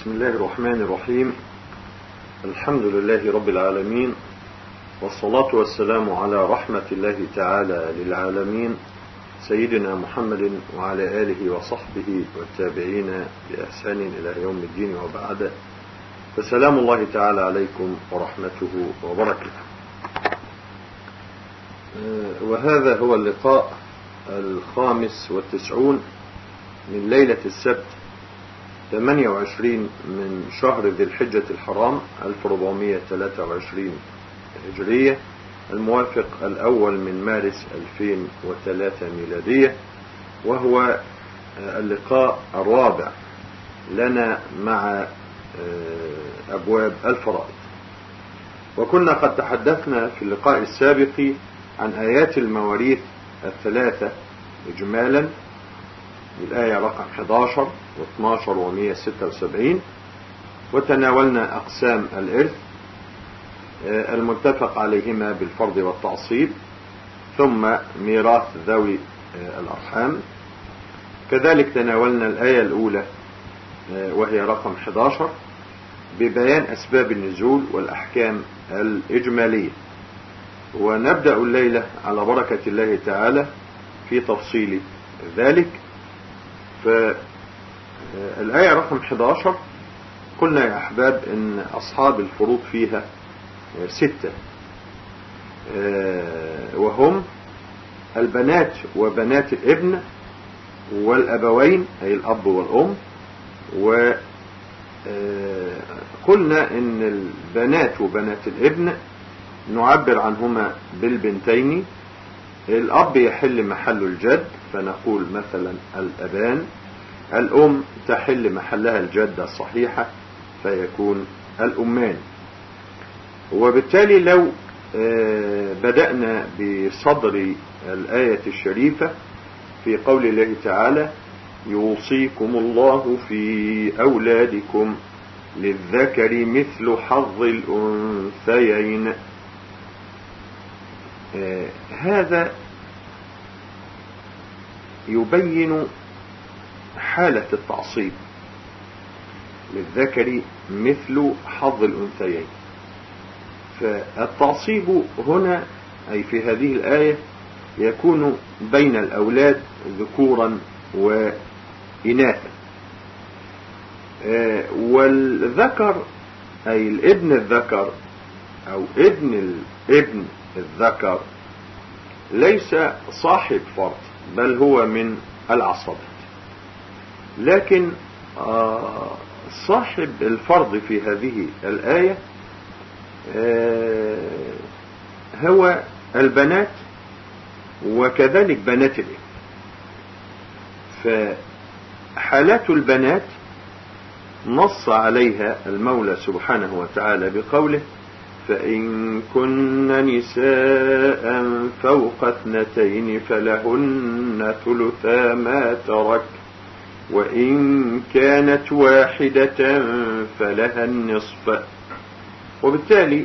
بسم الله الرحمن الرحيم الحمد لله رب العالمين والصلاة والسلام على رحمة الله تعالى للعالمين سيدنا محمد وعلى آله وصحبه والتابعين بإحسان إلى يوم الدين وبعد فسلام الله تعالى عليكم ورحمته وبركاته وهذا هو اللقاء الخامس والتسعون من ليلة السبت 28 من شهر ذي الحجة الحرام 1423 هجرية الموافق الأول من مارس 2003 ميلادية وهو اللقاء الرابع لنا مع أبواب الفرائض وكنا قد تحدثنا في اللقاء السابق عن آيات المواريث الثلاثة إجمالا الآية رقم 11 و12 و176 وتناولنا أقسام الإرث المتفق عليهما بالفرض والتعصيب ثم ميراث ذوي الأرحام كذلك تناولنا الآية الأولى وهي رقم 11 ببيان أسباب النزول والأحكام الإجمالية ونبدأ الليلة على بركة الله تعالى في تفصيل ذلك فالآية رقم 11 قلنا يا أحباب أن أصحاب الفروض فيها ستة وهم البنات وبنات الابن والأبوين أي الأب والأم وقلنا أن البنات وبنات الابن نعبر عنهما بالبنتين الأب يحل محل الجد فنقول مثلا الأبان الأم تحل محلها الجدة الصحيحة فيكون الأمان وبالتالي لو بدأنا بصدر الآية الشريفة في قول الله تعالى يوصيكم الله في أولادكم للذكر مثل حظ الأنثيين هذا يبين حالة التعصيب للذكر مثل حظ الأنثيين فالتعصيب هنا أي في هذه الآية يكون بين الأولاد ذكورا وإناثا والذكر أي الابن الذكر أو ابن الابن الذكر ليس صاحب فرض بل هو من العصبة لكن صاحب الفرض في هذه الآية هو البنات وكذلك بنات الابن فحالات البنات نص عليها المولى سبحانه وتعالى بقوله فإن كن نساء فوق اثنتين فلهن ثلثا ما ترك وإن كانت واحدة فلها النصف وبالتالي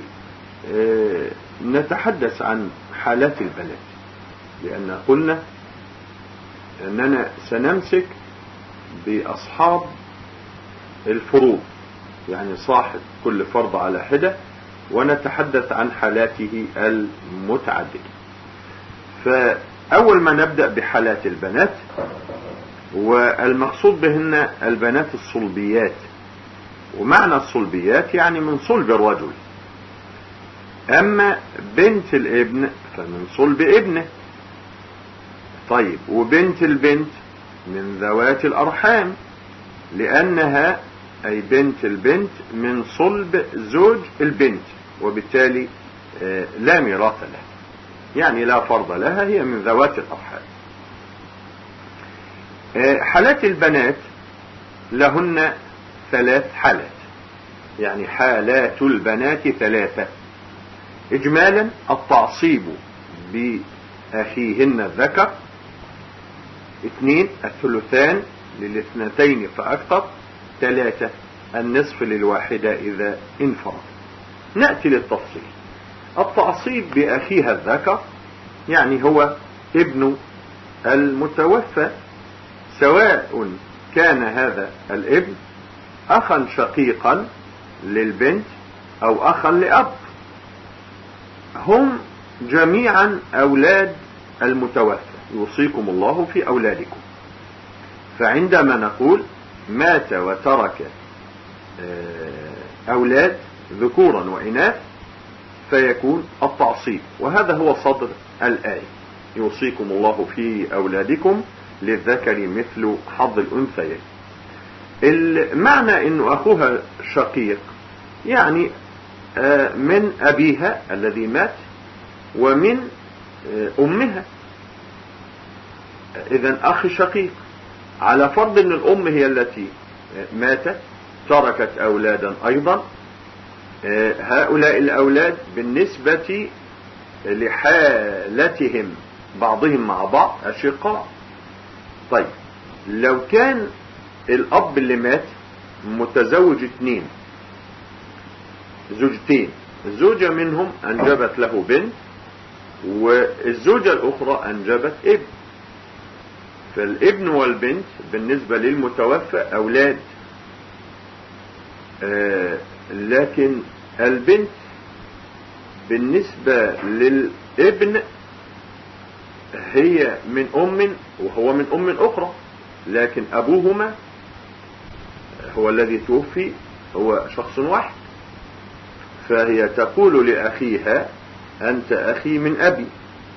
نتحدث عن حالات البنات لأن قلنا أننا سنمسك بأصحاب الفروض يعني صاحب كل فرض على حدة ونتحدث عن حالاته المتعددة فأول ما نبدأ بحالات البنات والمقصود بهن البنات الصلبيات ومعنى الصلبيات يعني من صلب الرجل أما بنت الابن فمن صلب ابنه طيب وبنت البنت من ذوات الأرحام لأنها أي بنت البنت من صلب زوج البنت وبالتالي لا ميراث لها يعني لا فرض لها هي من ذوات الأرحام حالات البنات لهن ثلاث حالات يعني حالات البنات ثلاثة إجمالا التعصيب بأخيهن الذكر اثنين الثلثان للاثنتين فأكثر ثلاثة النصف للواحدة إذا انفرد نأتي للتفصيل التعصيب بأخيها الذكر يعني هو ابن المتوفى سواء كان هذا الابن أخا شقيقا للبنت أو أخا لأب هم جميعا أولاد المتوفى يوصيكم الله في أولادكم فعندما نقول مات وترك آه، أولاد ذكورا وإناث فيكون التعصيب وهذا هو صدر الآية يوصيكم الله في أولادكم للذكر مثل حظ الأنثيين المعنى أنه أخوها شقيق يعني آه، من أبيها الذي مات ومن آه، أمها إذا أخ شقيق على فرض أن الأم هي التي ماتت تركت أولادا أيضا آه، هؤلاء الأولاد بالنسبة لحالتهم بعضهم مع بعض أشقاء طيب لو كان الأب اللي مات متزوج اثنين زوجتين زوجة منهم أنجبت له بنت والزوجة الأخرى أنجبت ابن فالابن والبنت بالنسبة للمتوفى أولاد آه لكن البنت بالنسبة للابن هي من أم وهو من أم أخرى لكن أبوهما هو الذي توفي هو شخص واحد فهي تقول لأخيها أنت أخي من أبي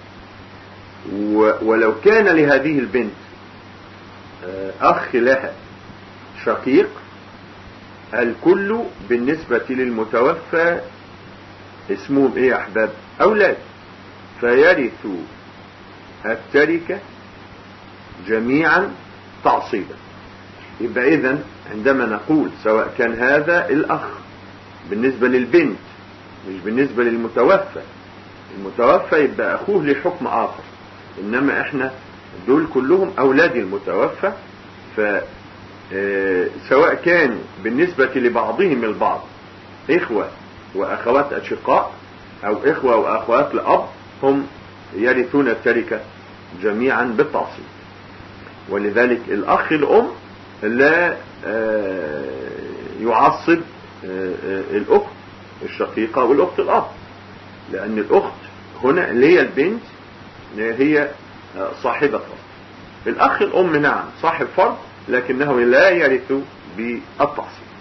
ولو كان لهذه البنت آه، أخ لها شقيق الكل بالنسبة للمتوفى اسمهم ايه يا احباب اولاد فيرث التركة جميعا تعصيبا يبقى اذا عندما نقول سواء كان هذا الاخ بالنسبة للبنت مش بالنسبة للمتوفى المتوفى يبقى اخوه لحكم اخر انما احنا دول كلهم اولاد المتوفى ف آه، سواء كان بالنسبة لبعضهم البعض إخوة وأخوات أشقاء أو إخوة وأخوات لأب هم يرثون التركة جميعا بالتعصيب ولذلك الأخ الأم لا آه، يعصب آه، الأخت الشقيقة والأخت الأب لأن الأخت هنا اللي هي البنت هي صاحبة فرض الأخ الأم نعم صاحب فرض لكنه لا يرث بالتعصيب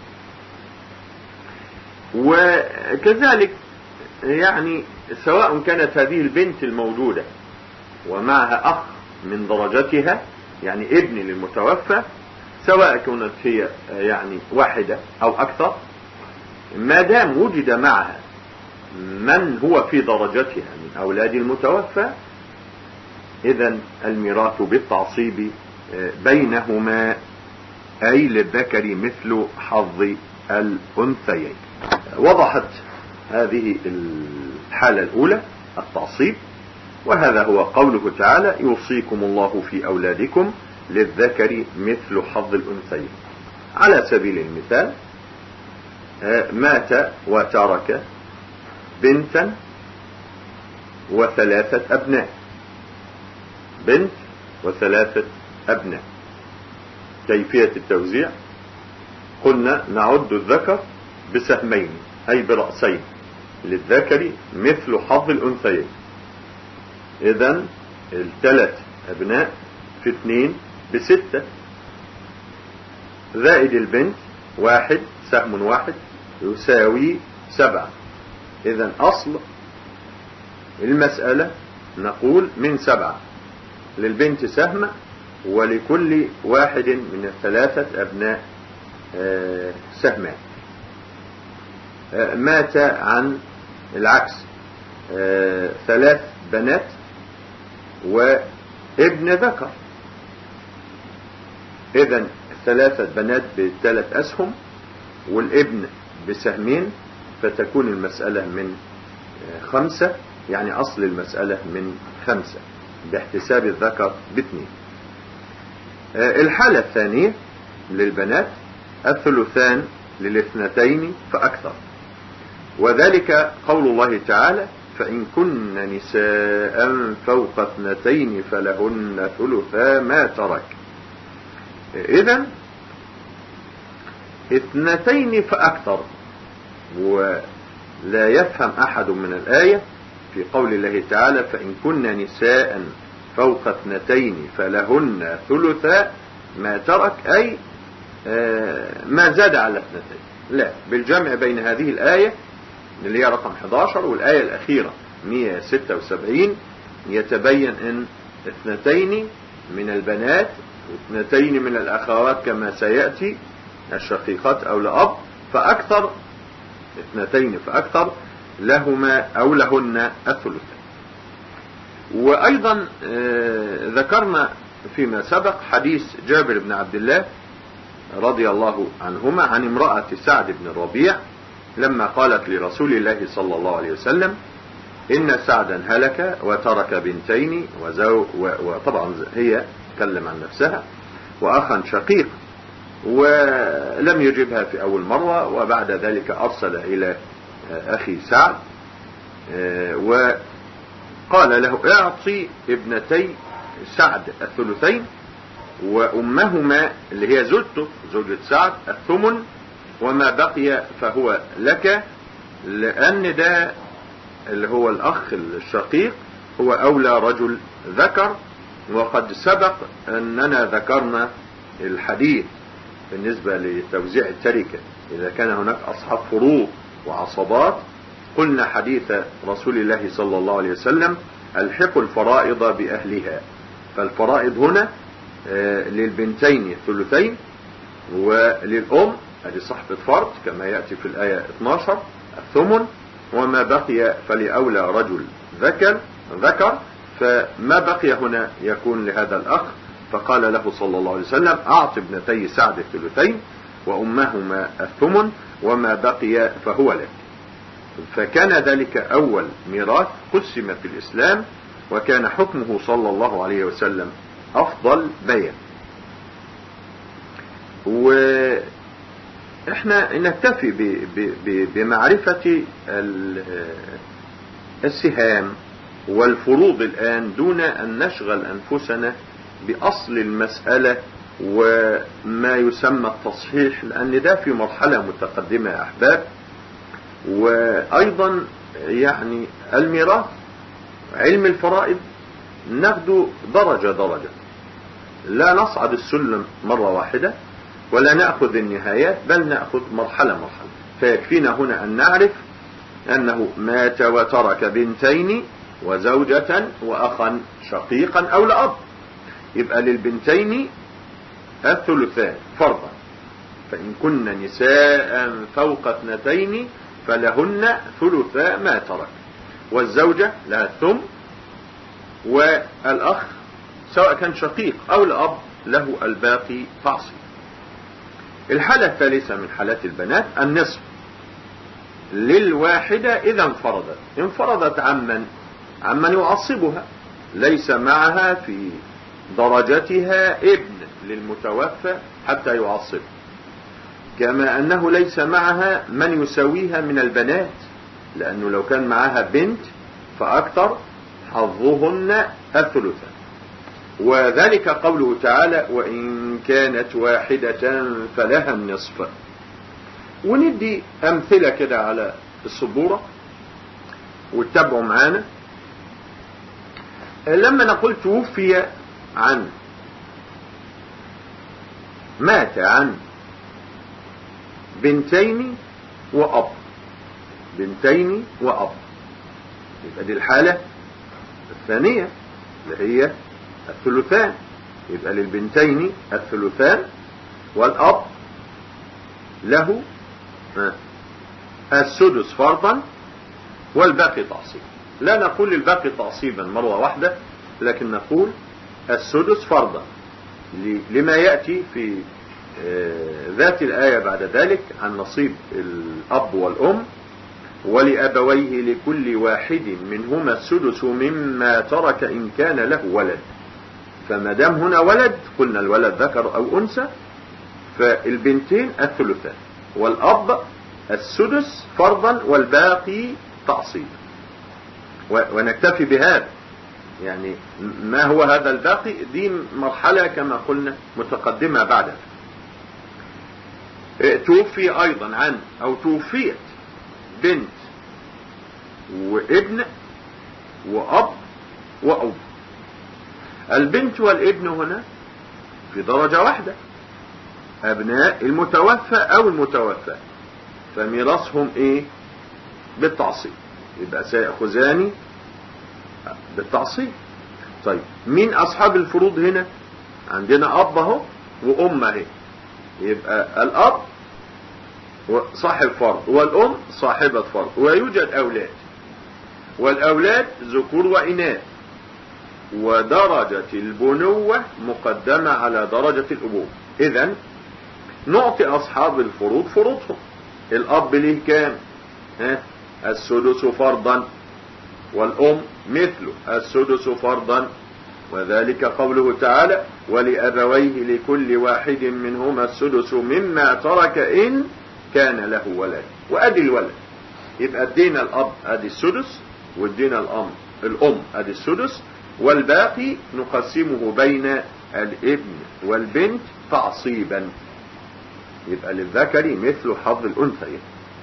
وكذلك يعني سواء كانت هذه البنت الموجودة ومعها أخ من درجتها يعني ابن للمتوفى سواء كانت هي يعني واحدة أو أكثر ما دام وجد معها من هو في درجتها من أولاد المتوفى إذا الميراث بالتعصيب بينهما أي للذكر مثل حظ الأنثيين وضحت هذه الحالة الأولى التعصيب وهذا هو قوله تعالى يوصيكم الله في أولادكم للذكر مثل حظ الأنثيين على سبيل المثال مات وترك بنتا وثلاثة أبناء بنت وثلاثة أبناء كيفية التوزيع قلنا نعد الذكر بسهمين أي برأسين للذكر مثل حظ الأنثيين إذا الثلاث أبناء في اثنين بستة زائد البنت واحد سهم واحد يساوي سبعة إذا أصل المسألة نقول من سبعة للبنت سهم ولكل واحد من الثلاثة أبناء آه، سهمان آه، مات عن العكس آه، ثلاث بنات وابن ذكر إذا ثلاثة بنات بثلاث أسهم والابن بسهمين فتكون المسألة من خمسة يعني أصل المسألة من خمسة باحتساب الذكر باثنين آه، الحالة الثانية للبنات الثلثان للاثنتين فأكثر وذلك قول الله تعالى فإن كن نساء فوق اثنتين فلهن ثلثا ما ترك إذا اثنتين فأكثر ولا يفهم أحد من الآية في قول الله تعالى فإن كن نساء فوق اثنتين فلهن ثلثا ما ترك أي آه، ما زاد على اثنتين لا بالجمع بين هذه الآية اللي هي رقم 11 والآية الأخيرة 176 يتبين أن اثنتين من البنات واثنتين من الأخوات كما سيأتي الشقيقات أو لأب فأكثر اثنتين فأكثر لهما أو لهن الثلثين وأيضا آه، ذكرنا فيما سبق حديث جابر بن عبد الله رضي الله عنهما عن امرأة سعد بن الربيع لما قالت لرسول الله صلى الله عليه وسلم إن سعدا هلك وترك بنتين وزو وطبعا هي تكلم عن نفسها وأخا شقيق ولم يجبها في أول مرة وبعد ذلك أرسل إلى أخي سعد وقال له اعطي ابنتي سعد الثلثين وأمهما اللي هي زوجته زوجة سعد الثمن وما بقي فهو لك لأن ده اللي هو الأخ الشقيق هو أولى رجل ذكر وقد سبق أننا ذكرنا الحديث بالنسبة لتوزيع التركة إذا كان هناك أصحاب فروض وعصبات قلنا حديث رسول الله صلى الله عليه وسلم الحق الفرائض بأهلها فالفرائض هنا آه، للبنتين الثلثين وللأم هذه صحبة فرد كما يأتي في الآية 12 الثمن وما بقي فلأولى رجل ذكر ذكر فما بقي هنا يكون لهذا الأخ فقال له صلى الله عليه وسلم أعط ابنتي سعد الثلثين وأمهما الثمن وما بقي فهو لك فكان ذلك أول ميراث قسم في الإسلام وكان حكمه صلى الله عليه وسلم أفضل بيان وإحنا نكتفي بمعرفة السهام والفروض الآن دون أن نشغل أنفسنا بأصل المسألة وما يسمى التصحيح لأن ده في مرحلة متقدمة يا أحباب وأيضا يعني الميراث علم الفرائض ناخده درجة درجة لا نصعد السلم مرة واحدة ولا نأخذ النهايات بل نأخذ مرحلة مرحلة فيكفينا هنا أن نعرف أنه مات وترك بنتين وزوجة وأخا شقيقا أو لأب يبقى للبنتين الثلثان فرضا فإن كن نساء فوق اثنتين فلهن ثلثا ما ترك والزوجة لها الثم والأخ سواء كان شقيق أو الأب له الباقي تعصيب الحالة الثالثة من حالات البنات النصف للواحدة إذا انفردت انفردت عمن عمن يعصبها ليس معها في درجتها ابن للمتوفى حتى يعصب كما أنه ليس معها من يساويها من البنات لأنه لو كان معها بنت فأكثر حظهن الثلثة وذلك قوله تعالى وإن كانت واحدة فلها النصف وندي أمثلة كده على السبورة واتبعوا معانا لما نقول توفي عن مات عن بنتين وأب بنتين وأب يبقى دي الحالة الثانية اللي هي الثلثان يبقى للبنتين الثلثان والأب له السدس فرضا والباقي تعصيب لا نقول الباقي تعصيبا مرة واحدة لكن نقول السدس فرضا لما يأتي في آه، ذات الآية بعد ذلك عن نصيب الأب والأم ولأبويه لكل واحد منهما السدس مما ترك إن كان له ولد فما دام هنا ولد قلنا الولد ذكر أو أنثى فالبنتين الثلثان والأب السدس فرضا والباقي تعصيب ونكتفي بهذا يعني ما هو هذا الباقي دي مرحلة كما قلنا متقدمة بعد توفي أيضا عن أو توفيت بنت وابن وأب وأب البنت والابن هنا في درجة واحدة أبناء المتوفى أو المتوفى فميراثهم إيه بالتعصيب يبقى سيأخذان بالتعصيب طيب مين أصحاب الفروض هنا عندنا أب أهو وأم أهي يبقى الأب صاحب فرض والأم صاحبة فرض ويوجد أولاد والأولاد ذكور وإناث ودرجة البنوة مقدمة على درجة الأبوة إذا نعطي أصحاب الفروض فروضهم الأب له كام ها السدس فرضا والأم مثله السدس فرضا وذلك قوله تعالى ولأبويه لكل واحد منهما السدس مما ترك إن كان له ولد وأدي الولد يبقى ادينا الأب أدي السدس وادينا الأم الأم أدي السدس والباقي نقسمه بين الابن والبنت تعصيبا يبقى للذكر مثل حظ الأنثيين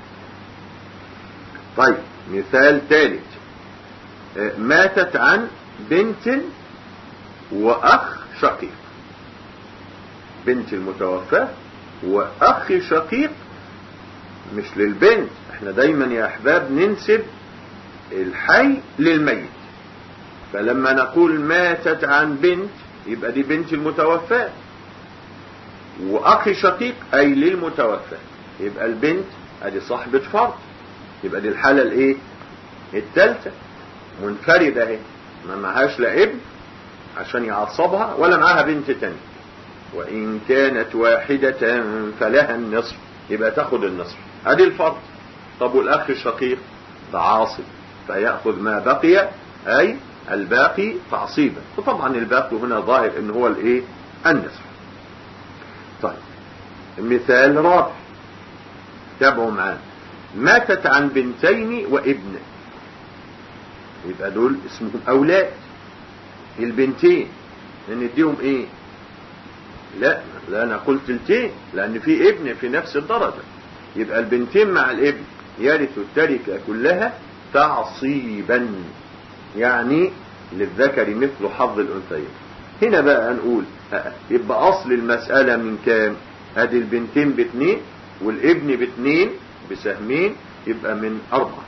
طيب مثال ثالث ماتت عن بنت وأخ شقيق بنت المتوفاة وأخ شقيق مش للبنت احنا دايما يا أحباب ننسب الحي للميت فلما نقول ماتت عن بنت يبقى دي بنت المتوفاة وأخ شقيق أي للمتوفى يبقى البنت ادي صاحبة فرض يبقى دي الحالة الايه التالتة منفردة اهي ما معهاش لا ابن عشان يعصبها ولا معاها بنت تانية وإن كانت واحدة فلها النصف يبقى تاخد النصف ادي الفرض طب والأخ الشقيق ده عاصب فيأخذ ما بقي أي الباقي تعصيبا وطبعا الباقي هنا ظاهر ان هو الايه النصف طيب مثال رابع تابعوا معانا ماتت عن بنتين وابن يبقى دول اسمهم اولاد البنتين نديهم ايه لا لا انا قلت تلتين لان في ابن في نفس الدرجة يبقى البنتين مع الابن يرثوا التركة كلها تعصيبا يعني للذكر مثل حظ الانثيين هنا بقى نقول يبقى اصل المسألة من كام ادي البنتين باثنين والابن باثنين بسهمين يبقى من اربعة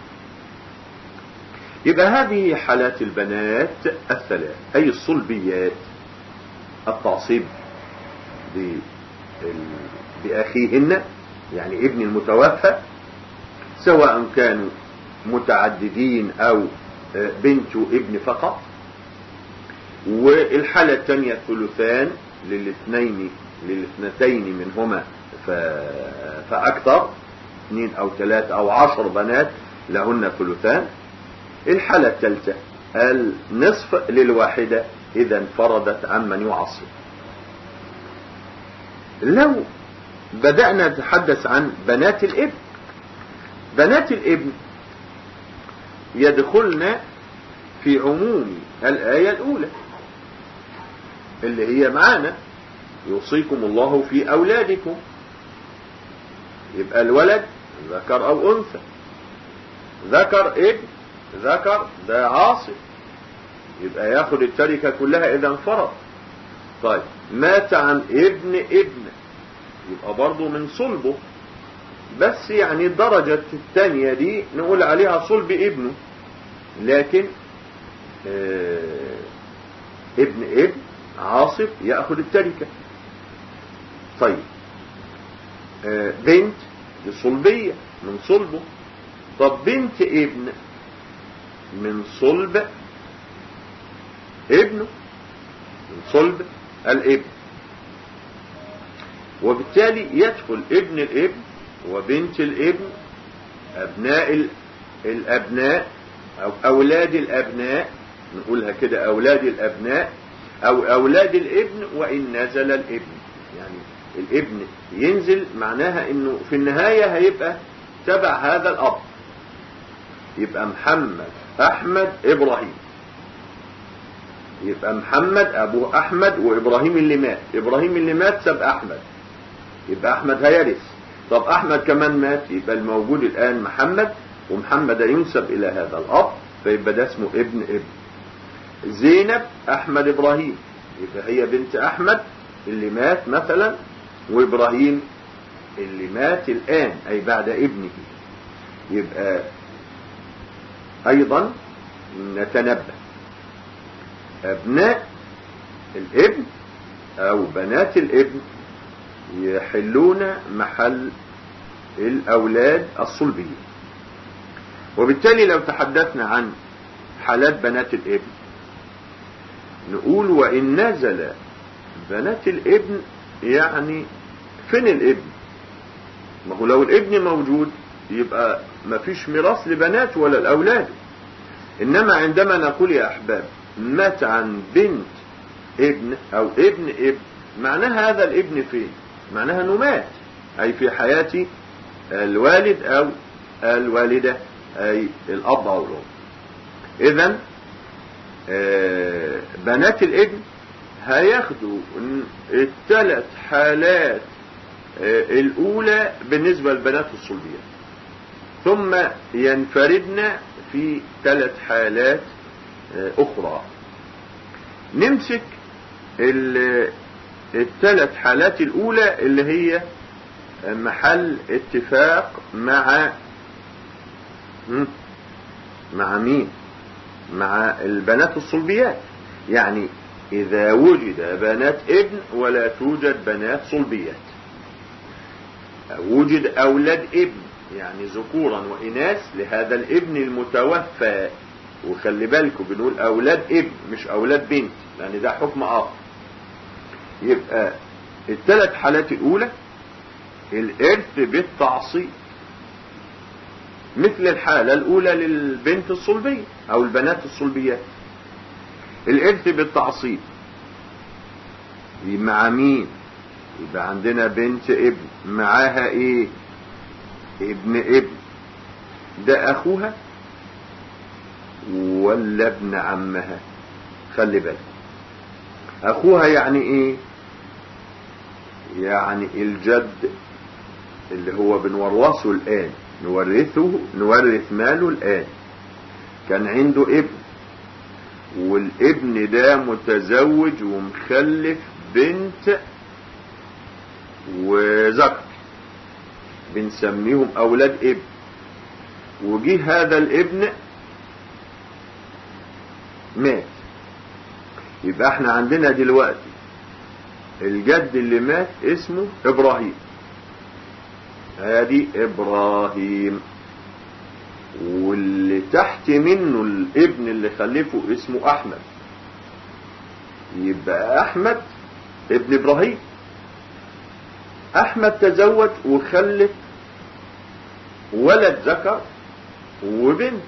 يبقى هذه حالات البنات الثلاث اي الصلبيات التعصيب بأخيهن يعني ابن المتوفى سواء كانوا متعددين أو بنت ابن فقط والحالة الثانية الثلثان للاثنين للاثنتين منهما فأكثر اثنين أو ثلاثة أو عشر بنات لهن ثلثان الحالة الثالثة النصف للواحدة إذا انفردت عمن يعصب لو بدأنا نتحدث عن بنات الابن بنات الابن يدخلن في عموم الآية الأولى اللي هي معانا يوصيكم الله في أولادكم يبقى الولد ذكر أو أنثى ذكر ابن ذكر ده عاصي يبقى ياخد التركة كلها إذا انفرد طيب مات عن ابن ابن يبقى برضه من صلبه بس يعني الدرجة الثانية دي نقول عليها صلب ابنه لكن اه ابن ابن عاصف يأخذ التركة طيب اه بنت دي صلبية من صلبه طب بنت ابن من صلب ابنه من صلب الابن وبالتالي يدخل ابن الابن وبنت الابن ابناء الابناء او اولاد الابناء نقولها كده اولاد الابناء او اولاد الابن وان نزل الابن يعني الابن ينزل معناها انه في النهاية هيبقى تبع هذا الاب يبقى محمد احمد ابراهيم يبقى محمد ابوه احمد وابراهيم اللي مات ابراهيم اللي مات ساب احمد يبقى احمد هيرث طب احمد كمان مات يبقى الموجود الان محمد ومحمد ينسب الى هذا الاب فيبقى ده اسمه ابن ابن زينب احمد ابراهيم يبقى هي بنت احمد اللي مات مثلا وابراهيم اللي مات الان اي بعد ابنه يبقى ايضا نتنبه ابناء الابن او بنات الابن يحلون محل الاولاد الصلبيين وبالتالي لو تحدثنا عن حالات بنات الابن نقول وإن نزل بنات الابن يعني فين الابن ما هو لو الابن موجود يبقى ما فيش ميراث لبنات ولا الأولاد إنما عندما نقول يا أحباب مات عن بنت ابن أو ابن ابن معناها هذا الابن فين معناها أنه مات أي في حياة الوالد أو الوالدة أي الأب أو الأم إذا بنات الابن هياخدوا الثلاث حالات الأولى بالنسبة للبنات الصلبية ثم ينفردن في ثلاث حالات أخرى نمسك الثلاث حالات الأولى اللي هي محل اتفاق مع مع مين مع البنات الصلبيات يعني إذا وجد بنات ابن ولا توجد بنات صلبيات وجد أولاد ابن يعني ذكورا وإناث لهذا الابن المتوفى وخلي بالكم بنقول أولاد ابن مش أولاد بنت لأن ده حكم آخر يبقى الثلاث حالات الأولى الإرث بالتعصيب مثل الحالة الأولى للبنت الصلبية أو البنات الصلبيات الإرث بالتعصيب مع مين يبقى عندنا بنت ابن معاها ايه ابن ابن ده اخوها ولا ابن عمها خلي بالك اخوها يعني ايه يعني الجد اللي هو بنورثه الان نورثه نورث ماله الان كان عنده ابن والابن ده متزوج ومخلف بنت وذكر بنسميهم اولاد ابن وجه هذا الابن مات يبقى احنا عندنا دلوقتي الجد اللي مات اسمه ابراهيم ادي ابراهيم واللي تحت منه الابن اللي خلفه اسمه احمد يبقى احمد ابن ابراهيم احمد تزوج وخلف ولد ذكر وبنت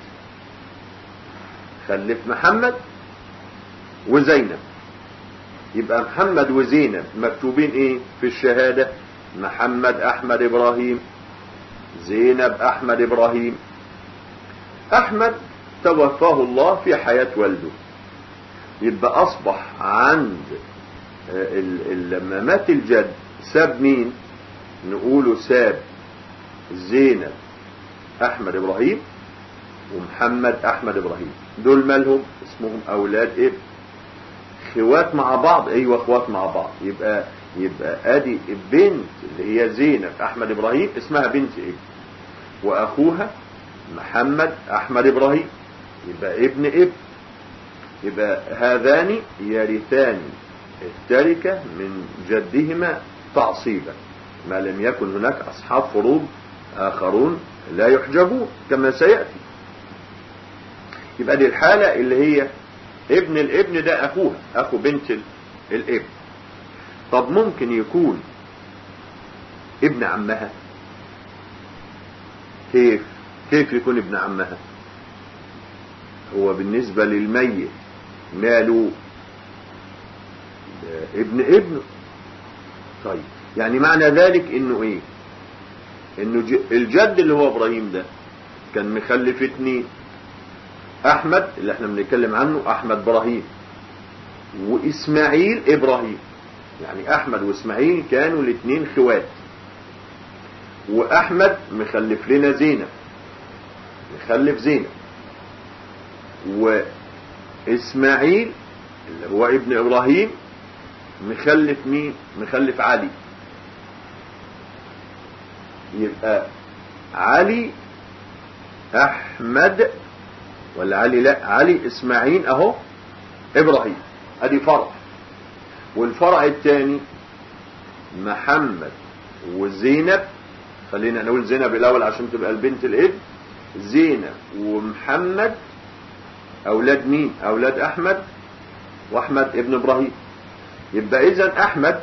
خلف محمد وزينب يبقى محمد وزينب مكتوبين ايه في الشهادة محمد احمد ابراهيم زينب احمد ابراهيم احمد توفاه الله في حياة والده يبقى اصبح عند لما مات الجد ساب مين نقوله ساب زينب احمد ابراهيم ومحمد احمد ابراهيم دول مالهم اسمهم اولاد ابن خوات مع بعض ايوه اخوات مع بعض يبقى يبقى ادي البنت اللي هي زينب احمد ابراهيم اسمها بنت ابن واخوها محمد احمد ابراهيم يبقى ابن ابن يبقى هذان يرثان التركة من جدهما تعصيبا ما لم يكن هناك اصحاب فروض اخرون لا يحجبون كما سيأتي يبقى دي الحالة اللي هي ابن الابن ده اخوها اخو بنت الابن طب ممكن يكون ابن عمها كيف كيف يكون ابن عمها هو بالنسبة للميت ماله ابن ابنه طيب يعني معنى ذلك انه ايه انه الجد اللي هو ابراهيم ده كان مخلف اتنين احمد اللي احنا بنتكلم عنه احمد ابراهيم واسماعيل ابراهيم يعني احمد واسماعيل كانوا الاثنين خوات واحمد مخلف لنا زينب مخلف زينب واسماعيل اللي هو ابن ابراهيم مخلف مين مخلف علي يبقى علي احمد ولا علي لا علي اسماعيل اهو ابراهيم ادي فرع والفرع الثاني محمد وزينب خلينا نقول زينب الاول عشان تبقى البنت الابن زينب ومحمد اولاد مين اولاد احمد واحمد ابن ابراهيم يبقى اذا احمد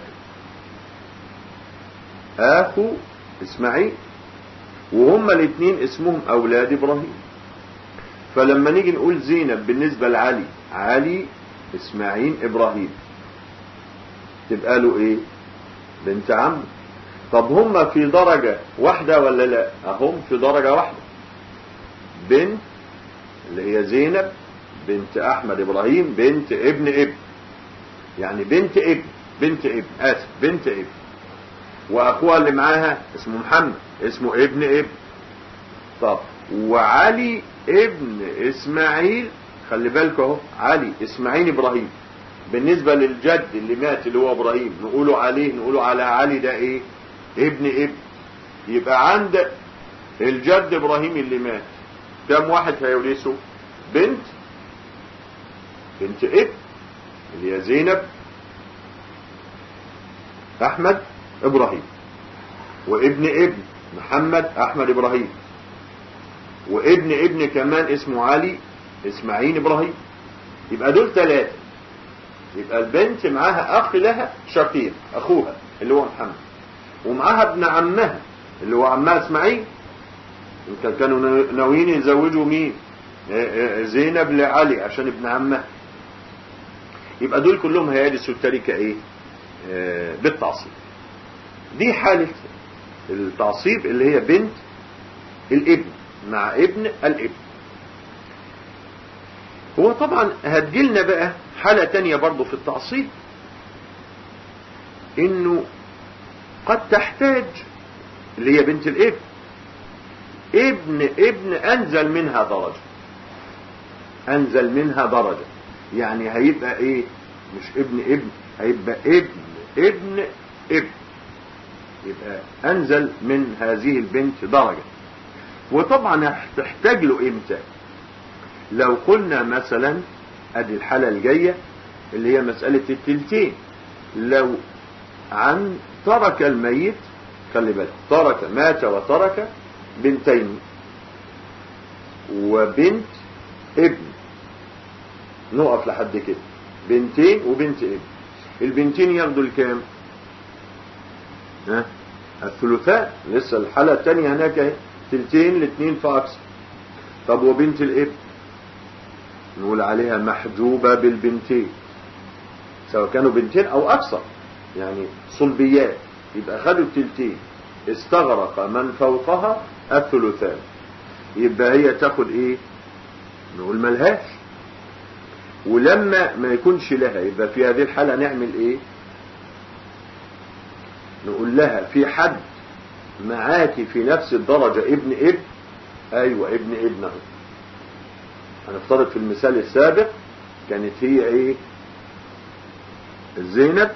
اخو اسماعيل وهما الاثنين اسمهم اولاد ابراهيم فلما نيجي نقول زينب بالنسبة لعلي علي اسماعيل ابراهيم تبقى له ايه بنت عم طب هما في درجة واحدة ولا لا هم في درجة واحدة بنت اللي هي زينب بنت احمد ابراهيم بنت ابن ابن يعني بنت ابن بنت ابن اسف بنت ابن واخوها اللي معاها اسمه محمد اسمه ابن ابن طب وعلي ابن اسماعيل خلي بالكوا اهو علي اسماعيل ابراهيم بالنسبه للجد اللي مات اللي هو ابراهيم نقوله عليه نقوله على علي ده ايه ابن ابن يبقى عند الجد ابراهيم اللي مات كم واحد هيورثه بنت بنت ابن اللي هي زينب احمد ابراهيم وابن ابن محمد احمد ابراهيم وابن ابن كمان اسمه علي اسماعيل ابراهيم يبقى دول ثلاثة يبقى البنت معاها اخ لها شقيق اخوها اللي هو محمد ومعاها ابن عمها اللي هو عمها اسماعيل كانوا ناويين يزوجوا مين زينب لعلي عشان ابن عمها يبقى دول كلهم هيرثوا التركه ايه آه بالتعصيب دي حالة التعصيب اللي هي بنت الابن مع ابن الابن هو طبعا هتجيلنا بقى حالة تانية برضو في التعصيب انه قد تحتاج اللي هي بنت الابن ابن ابن انزل منها درجة انزل منها درجة يعني هيبقى ايه مش ابن ابن هيبقى ابن ابن ابن يبقى انزل من هذه البنت درجة وطبعا هتحتاج له امتى لو قلنا مثلا ادي الحالة الجاية اللي هي مسألة التلتين لو عن ترك الميت خلي بالك ترك مات وترك بنتين وبنت ابن نقف لحد كده بنتين وبنت ابن البنتين ياخدوا الكام ها الثلثاء لسه الحالة الثانية هناك اهي تلتين الاثنين فاكثر طب وبنت الابن نقول عليها محجوبة بالبنتين سواء كانوا بنتين او اكثر يعني صلبيات يبقى خدوا التلتين استغرق من فوقها الثلثان يبقى هي تاخد ايه نقول ملهاش ولما ما يكونش لها يبقى في هذه الحالة نعمل ايه نقول لها في حد معاكي في نفس الدرجة ابن ابن ايوه ابن ابنه هنفترض في المثال السابق كانت هي ايه زينب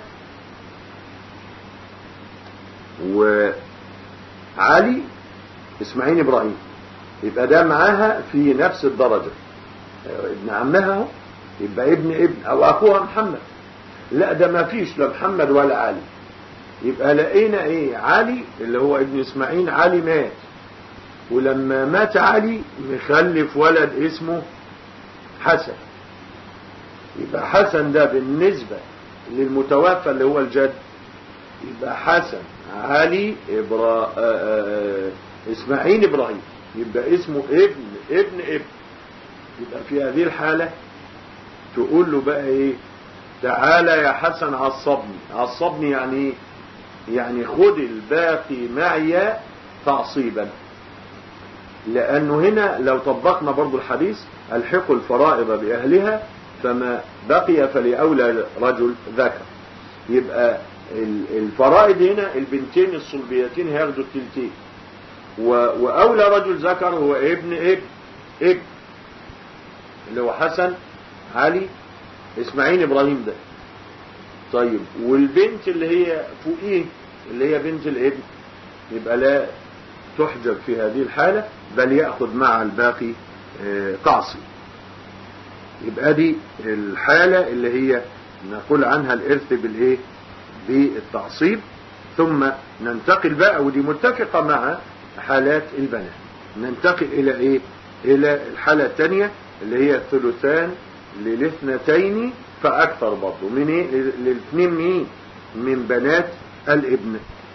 وعلي اسماعيل ابراهيم يبقى ده معاها في نفس الدرجة ابن عمها اهو يبقى ابن ابن او اخوها محمد لا ده ما فيش لا محمد ولا علي يبقى لقينا ايه علي اللي هو ابن اسماعيل علي مات ولما مات علي مخلف ولد اسمه حسن يبقى حسن ده بالنسبة للمتوفى اللي هو الجد يبقى حسن علي إبرا... آآ اسماعيل ابراهيم يبقى اسمه ابن ابن ابن يبقى في هذه الحالة تقول له بقى ايه تعالى يا حسن عصبني عصبني يعني ايه يعني خد الباقي معي تعصيبا لانه هنا لو طبقنا برضو الحديث الحقوا الفرائض باهلها فما بقي فلاولى رجل ذكر يبقى الفرائض هنا البنتين الصلبيتين هياخدوا التلتين وأولى رجل ذكر هو ابن ابن ابن اللي هو حسن علي إسماعيل إبراهيم ده طيب والبنت اللي هي فوقيه اللي هي بنت الابن يبقى لا تحجب في هذه الحالة بل يأخذ مع الباقي تعصي يبقى دي الحالة اللي هي نقول عنها الإرث بالإيه بالتعصيب ثم ننتقل بقى ودي متفقة مع حالات البنات ننتقل إلى إيه إلى الحالة الثانية اللي هي الثلثان للاثنتين فأكثر برضه من إيه للاثنين مين من بنات الابن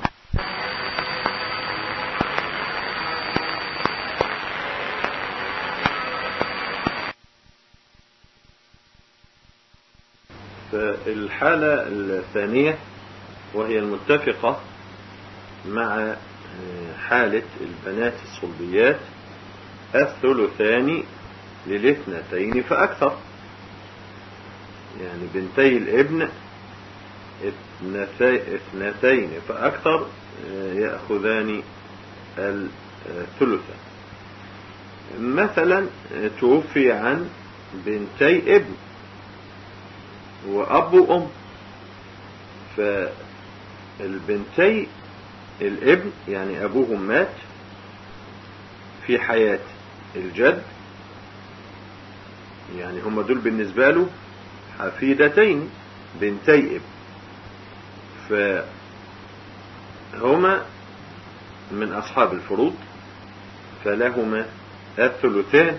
فالحالة الثانية وهي المتفقة مع حالة البنات الصلبيات الثلثان للاثنتين فأكثر يعني بنتي الابن اثنتين فأكثر يأخذان الثلثة مثلا توفي عن بنتي ابن وأب وأم فالبنتي الابن يعني أبوهم مات في حياة الجد يعني هم دول بالنسبة له حفيدتين بنتي ابن فهما من أصحاب الفروض فلهما الثلثان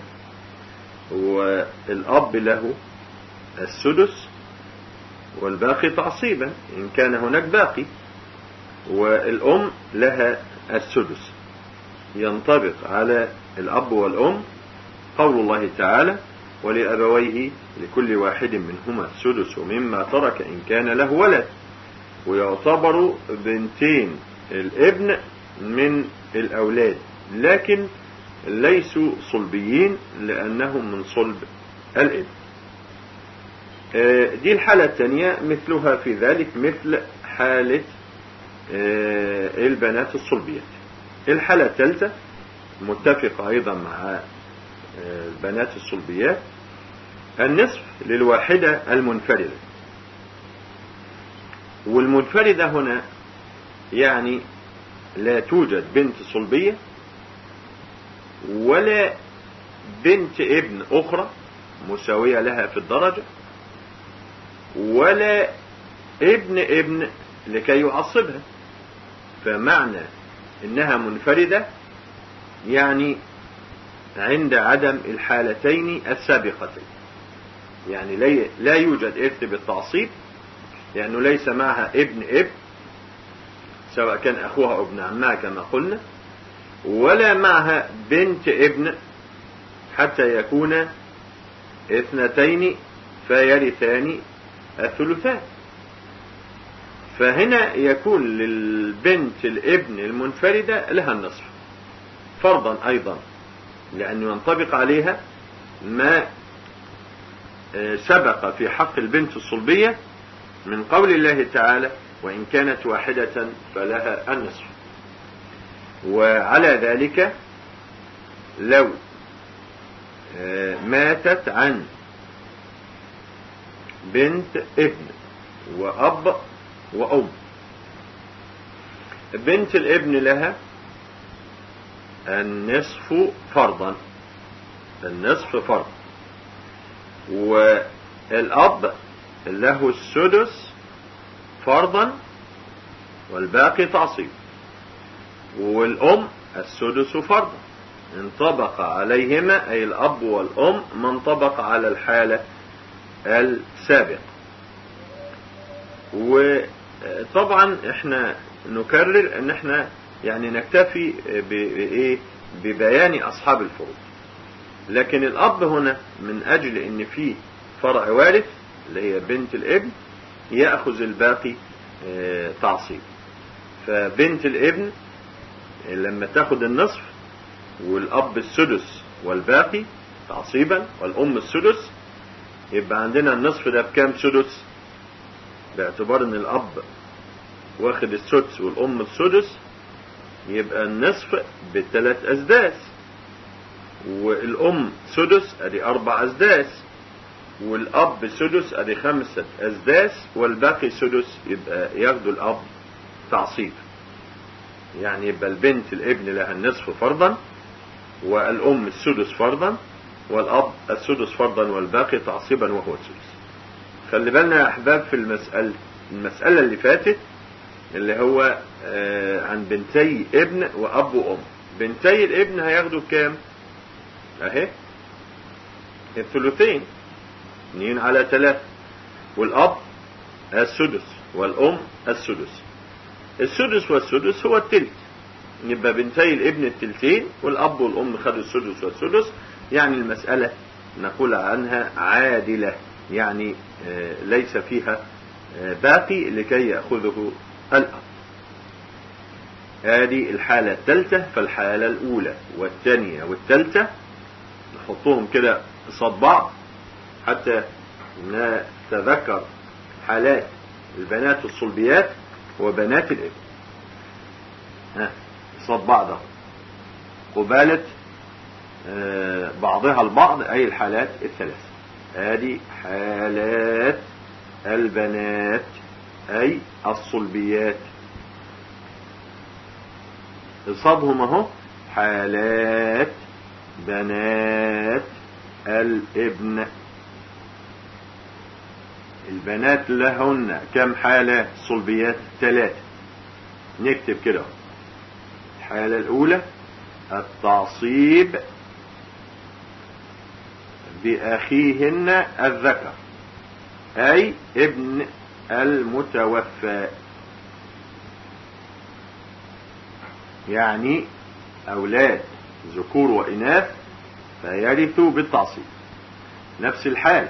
والأب له السدس والباقي تعصيبا إن كان هناك باقي والأم لها السدس ينطبق على الأب والأم قول الله تعالى ولأبويه لكل واحد منهما السدس مما ترك إن كان له ولد ويعتبر بنتين الابن من الأولاد لكن ليسوا صلبيين لأنهم من صلب الابن دي الحالة الثانية مثلها في ذلك مثل حالة البنات الصلبيات الحالة الثالثة متفقة أيضا مع البنات الصلبيات النصف للواحدة المنفردة والمنفردة هنا يعني لا توجد بنت صلبية ولا بنت ابن أخرى مساوية لها في الدرجة ولا ابن ابن لكي يعصبها فمعنى انها منفردة يعني عند عدم الحالتين السابقتين يعني لا يوجد إرث بالتعصيب لأنه ليس معها ابن ابن سواء كان أخوها أو ابن عمها كما قلنا ولا معها بنت ابن حتى يكون اثنتين فيرثان الثلثان فهنا يكون للبنت الابن المنفردة لها النصف فرضا أيضا لأنه ينطبق عليها ما سبق في حق البنت الصلبية من قول الله تعالى وإن كانت واحدة فلها النصف وعلى ذلك لو ماتت عن بنت ابن وأب وأم بنت الابن لها النصف فرضا النصف فرض والأب له السدس فرضا والباقي تعصيب والأم السدس فرضا انطبق عليهما أي الأب والأم ما انطبق على الحالة السابقة وطبعا احنا نكرر ان احنا يعني نكتفي بايه ببيان اصحاب الفروض لكن الاب هنا من اجل ان في فرع وارث اللي هي بنت الابن ياخذ الباقي تعصيب فبنت الابن لما تاخد النصف والاب السدس والباقي تعصيبا والام السدس يبقى عندنا النصف ده بكام سدس باعتبار ان الاب واخد السدس والام السدس يبقى النصف بثلاث أسداس والأم سدس أدي أربع أسداس والأب سدس أدي خمسة أسداس والباقي سدس يبقى ياخدوا الأب تعصيب يعني يبقى البنت الابن لها النصف فرضا والأم السدس فرضا والأب السدس فرضا والباقي تعصيبا وهو السدس خلي بالنا يا أحباب في المسألة المسألة اللي فاتت اللي هو عن بنتي ابن وأب وأم بنتي الابن هياخدوا كام اهي الثلثين اثنين على ثلاثة والأب السدس والأم السدس السدس والسدس هو التلت يبقى بنتي الابن التلتين والأب والأم خدوا السدس والسدس يعني المسألة نقول عنها عادلة يعني ليس فيها باقي لكي يأخذه الأب هذه الحالة الثالثة فالحالة الأولى والثانية والثالثة نحطهم كده قصاد بعض حتى نتذكر حالات البنات الصلبيات وبنات الابن ها قصاد بعض قبالة بعضها البعض أي الحالات الثلاث هذه حالات البنات أي الصلبيات قصادهم اهو حالات بنات الابن البنات لهن كم حالة صلبيات ثلاثة نكتب كده الحالة الأولى التعصيب بأخيهن الذكر أي ابن المتوفى يعني أولاد ذكور وإناث فيرثوا بالتعصيب نفس الحال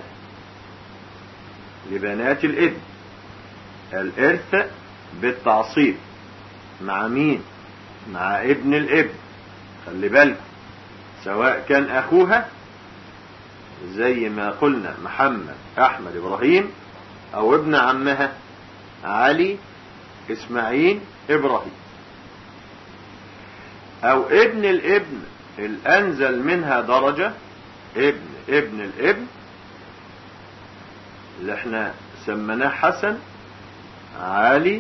لبنات الابن الإرث بالتعصيب مع مين مع ابن الابن خلي بالك سواء كان أخوها زي ما قلنا محمد أحمد إبراهيم أو ابن عمها علي إسماعيل إبراهيم أو ابن الابن الأنزل منها درجة ابن ابن الابن اللي احنا سميناه حسن علي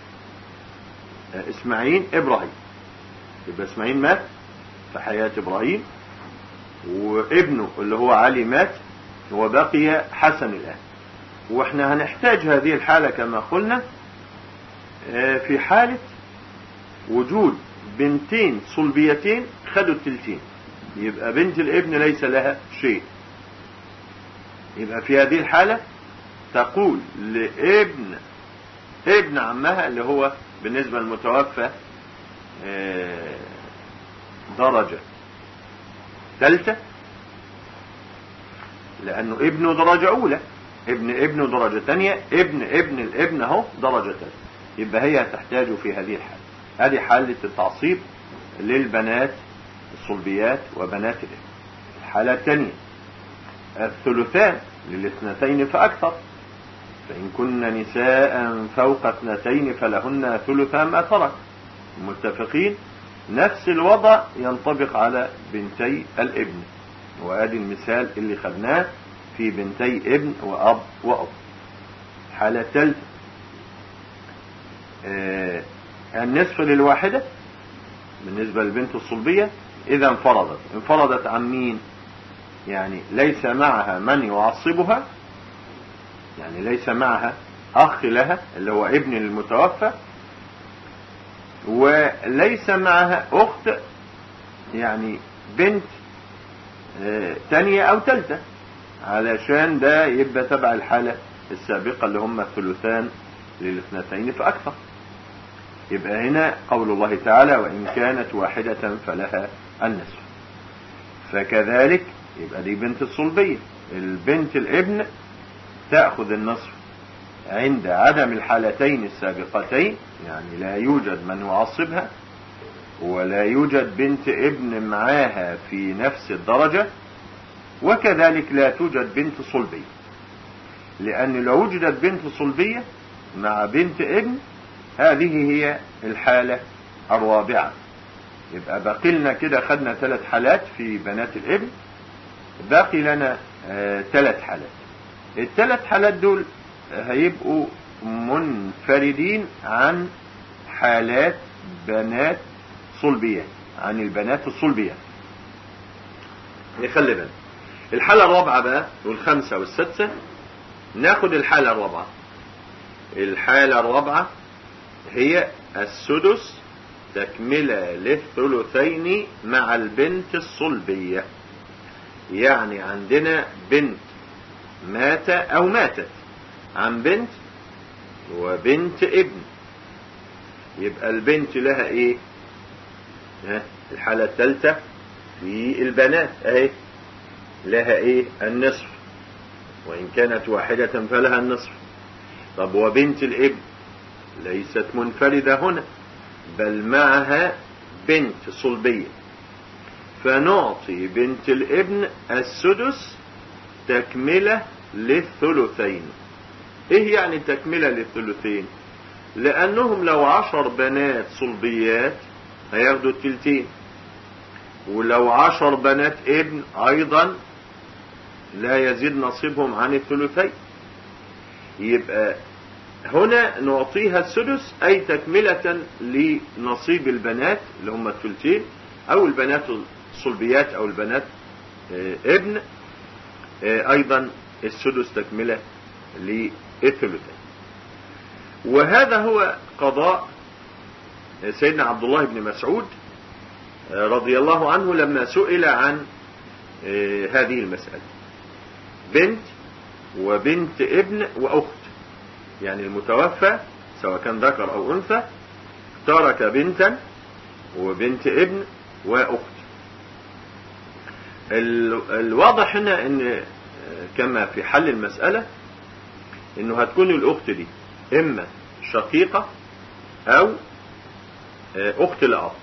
اسماعيل ابراهيم يبقى اسماعيل مات في حياة ابراهيم وابنه اللي هو علي مات وبقي حسن الان واحنا هنحتاج هذه الحالة كما قلنا في حالة وجود بنتين صلبيتين خدوا التلتين يبقى بنت الابن ليس لها شيء يبقى في هذه الحالة تقول لابن ابن عمها اللي هو بالنسبة للمتوفى درجة ثالثة لأنه ابنه درجة أولى ابن ابنه درجة ثانية ابن ابن الابن اهو درجة ثالثة يبقى هي تحتاج في هذه الحالة هذه حالة التعصيب للبنات الصلبيات وبنات الابن الحالة الثانية الثلثان للاثنتين فأكثر فإن كن نساء فوق اثنتين فلهن ثلثا ما ترك متفقين نفس الوضع ينطبق على بنتي الابن وادي المثال اللي خدناه في بنتي ابن واب واب حالة الثالثة آه النصف للواحدة بالنسبة للبنت الصلبية إذا انفرضت انفرضت عن مين يعني ليس معها من يعصبها يعني ليس معها أخ لها اللي هو ابن المتوفى وليس معها أخت يعني بنت اه تانية أو تالتة علشان ده يبقى تبع الحالة السابقة اللي هم الثلثان للاثنتين فأكثر يبقى هنا قول الله تعالى وإن كانت واحدة فلها النصف فكذلك يبقى دي بنت الصلبية البنت الابن تأخذ النصف عند عدم الحالتين السابقتين يعني لا يوجد من يعصبها ولا يوجد بنت ابن معاها في نفس الدرجة وكذلك لا توجد بنت صلبية لأن لو وجدت بنت صلبية مع بنت ابن هذه هي الحالة الرابعة يبقى باقي لنا كده خدنا ثلاث حالات في بنات الابن باقي لنا ثلاث آه حالات الثلاث حالات دول هيبقوا منفردين عن حالات بنات صلبيات عن البنات الصلبيات نخلي بالنا الحالة الرابعة بقى والخامسة والسادسة ناخد الحالة الرابعة الحالة الرابعة هي السدس تكملة للثلثين مع البنت الصلبية يعني عندنا بنت مات أو ماتت عن بنت وبنت ابن يبقى البنت لها ايه ها الحالة الثالثة في البنات اهي لها ايه النصف وان كانت واحدة فلها النصف طب وبنت الابن ليست منفردة هنا بل معها بنت صلبية فنعطي بنت الابن السدس تكملة للثلثين ايه يعني تكملة للثلثين لانهم لو عشر بنات صلبيات هياخدوا التلتين ولو عشر بنات ابن ايضا لا يزيد نصيبهم عن الثلثين يبقى هنا نعطيها السدس أي تكملة لنصيب البنات اللي هم الثلثين أو البنات الصلبيات أو البنات ابن أيضا السدس تكملة للثلثين وهذا هو قضاء سيدنا عبد الله بن مسعود رضي الله عنه لما سئل عن هذه المسألة بنت وبنت ابن وأخت يعني المتوفى سواء كان ذكر أو أنثى ترك بنتا وبنت ابن وأخت الواضح هنا ان كما في حل المسألة انه هتكون الاخت دي اما شقيقة او اخت الاب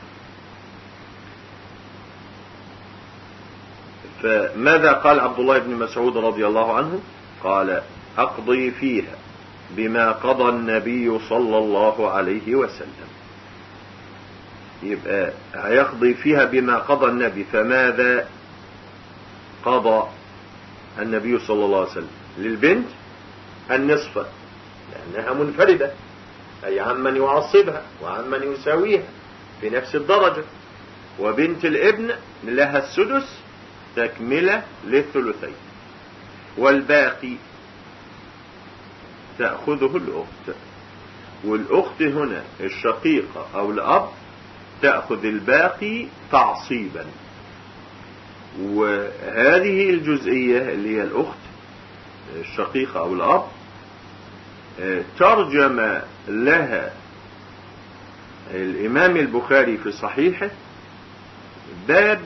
فماذا قال عبد الله بن مسعود رضي الله عنه قال اقضي فيها بما قضى النبي صلى الله عليه وسلم يبقى هيقضي فيها بما قضى النبي فماذا قضى النبي صلى الله عليه وسلم للبنت النصف لأنها منفردة أي عمن يعصبها وعمن يساويها في نفس الدرجة وبنت الابن لها السدس تكملة للثلثين والباقي تأخذه الأخت والأخت هنا الشقيقة أو الأب تأخذ الباقي تعصيبا وهذه الجزئية اللي هي الأخت الشقيقة أو الأب ترجم لها الإمام البخاري في صحيحه باب